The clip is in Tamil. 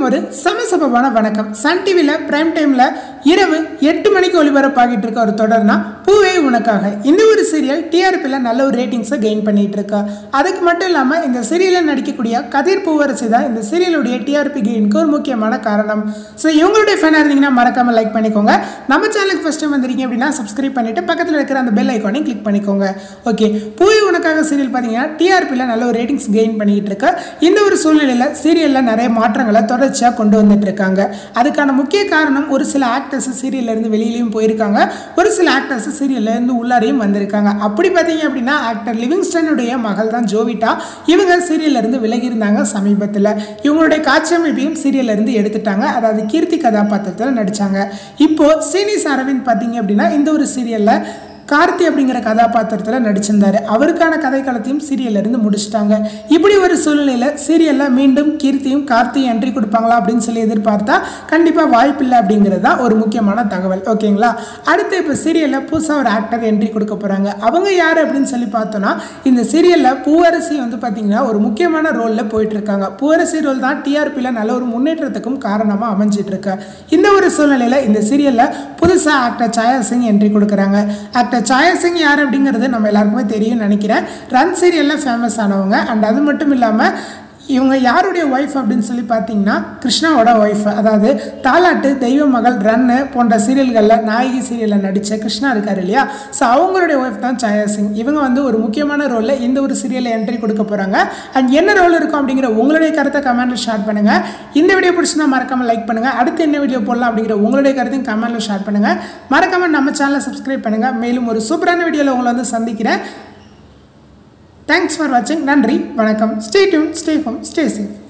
ஒரு சமசபமான வணக்கம் சன் டிவியில் பிரைம் டைமில் இரவு எட்டு மணிக்கு ஒளிபரப்பாகிட்டு இருக்க ஒரு தொடர்னா பூவே உனக்காக இந்த ஒரு சீரியல் டிஆர்பியில் நல்ல ஒரு ரேட்டிங்ஸை கெயின் பண்ணிட்டு இருக்கா அதுக்கு மட்டும் இல்லாமல் இந்த சீரியலில் நடிக்கக்கூடிய கதிர் பூவரசி தான் இந்த சீரியலுடைய டிஆர்பி கெயினுக்கு ஒரு முக்கியமான காரணம் ஸோ இவங்களுடைய ஃபேனாக இருந்தீங்கன்னா மறக்காமல் லைக் பண்ணிக்கோங்க நம்ம சேனலுக்கு ஃபஸ்ட் டைம் வந்திருக்கீங்க அப்படின்னா சப்ஸ்கிரைப் பண்ணிட்டு பக்கத்தில் இருக்கிற அந்த பெல் ஐக்கானையும் கிளிக் பண்ணிக்கோங்க ஓகே பூவே உனக்காக சீரியல் பார்த்தீங்கன்னா டிஆர்பியில் நல்ல ஒரு ரேட்டிங்ஸ் கெயின் பண்ணிட்டு இருக்கு இந்த ஒரு சூழ்நிலையில் சீரியலில் நிறைய மாற்றங்களை தொடர்ச்சியாக கொண்டு வந்துட்டு இருக்காங்க அதுக்கான முக்கிய காரணம் ஒரு சில ஆக்டர்ஸ் சீரியல்ல இருந்து வெளியிலையும் போயிருக்காங்க ஒரு சில ஆக்டர்ஸ் சீரியல்ல இருந்து உள்ளாரையும் வந்திருக்காங்க அப்படி பார்த்தீங்க அப்படின்னா ஆக்டர் லிவிங்ஸ்டனுடைய மகள் தான் ஜோவிட்டா இவங்க சீரியல்ல இருந்து விலகி இருந்தாங்க சமீபத்தில் இவங்களுடைய காட்சியமைப்பையும் சீரியல்ல இருந்து எடுத்துட்டாங்க அதாவது கீர்த்தி கதாபாத்திரத்தில் நடிச்சாங்க இப்போ சீனிஸ் அரவிந்த் பார்த்தீங்க அப்படின்னா இந்த ஒரு சீரியல்ல கார்த்தி அப்படிங்கிற கதாபாத்திரத்தில் நடிச்சிருந்தாரு அவருக்கான கதைக்களத்தையும் சீரியல்ல இருந்து முடிச்சிட்டாங்க இப்படி ஒரு சூழ்நிலையில் சீரியலில் மீண்டும் கீர்த்தியும் கார்த்தியும் என்ட்ரி கொடுப்பாங்களா அப்படின்னு சொல்லி எதிர்பார்த்தா கண்டிப்பாக வாய்ப்பில்லை அப்படிங்கிறது தான் ஒரு முக்கியமான தகவல் ஓகேங்களா அடுத்து இப்போ சீரியலில் புதுசாக ஒரு ஆக்டர் என்ட்ரி கொடுக்க போகிறாங்க அவங்க யார் அப்படின்னு சொல்லி பார்த்தோன்னா இந்த சீரியலில் பூவரசி வந்து பார்த்திங்கன்னா ஒரு முக்கியமான ரோலில் போயிட்டு இருக்காங்க பூவரசி ரோல் தான் டிஆர்பியில் நல்ல ஒரு முன்னேற்றத்துக்கும் காரணமாக அமைஞ்சிட்டு இருக்கு இந்த ஒரு சூழ்நிலையில் இந்த சீரியலில் புதுசாக ஆக்டர் சாயா சிங் என்ட்ரி கொடுக்குறாங்க ஆக்டர் சாயா சிங் யார் அப்படிங்கிறது நம்ம எல்லாருக்குமே தெரியும் நினைக்கிறேன் ரன் சீரியலில் ஃபேமஸ் ஆனவங்க அண்ட் அது மட்டும் இல்லாமல் இவங்க யாருடைய ஒய்ஃப் அப்படின்னு சொல்லி பார்த்தீங்கன்னா கிருஷ்ணாவோட ஒய்ஃப் அதாவது தாலாட்டு தெய்வ மகள் ரன்னு போன்ற சீரியல்களில் நாயகி சீரியலில் நடித்த கிருஷ்ணா இருக்கார் இல்லையா ஸோ அவங்களுடைய ஒய்ஃப் தான் சாயா சிங் இவங்க வந்து ஒரு முக்கியமான ரோலில் இந்த ஒரு சீரியலில் என்ட்ரி கொடுக்க போகிறாங்க அண்ட் என்ன ரோல் இருக்கும் அப்படிங்கிற உங்களுடைய கருத்தை கமெண்ட்டில் ஷேர் பண்ணுங்கள் இந்த வீடியோ பிடிச்சிருந்தா மறக்காமல் லைக் பண்ணுங்கள் அடுத்து என்ன வீடியோ போடலாம் அப்படிங்கிற உங்களுடைய கருத்தையும் கமெண்ட்டில் ஷேர் பண்ணுங்கள் மறக்காமல் நம்ம சேனலை சப்ஸ்கிரைப் பண்ணுங்கள் மேலும் ஒரு சூப்பரான வீடியோவில் உங்களை வந்து சந்திக்கிறேன் தேங்க்ஸ் ஃபார் வாட்சிங் நன்றி வணக்கம் stay tuned stay home stay safe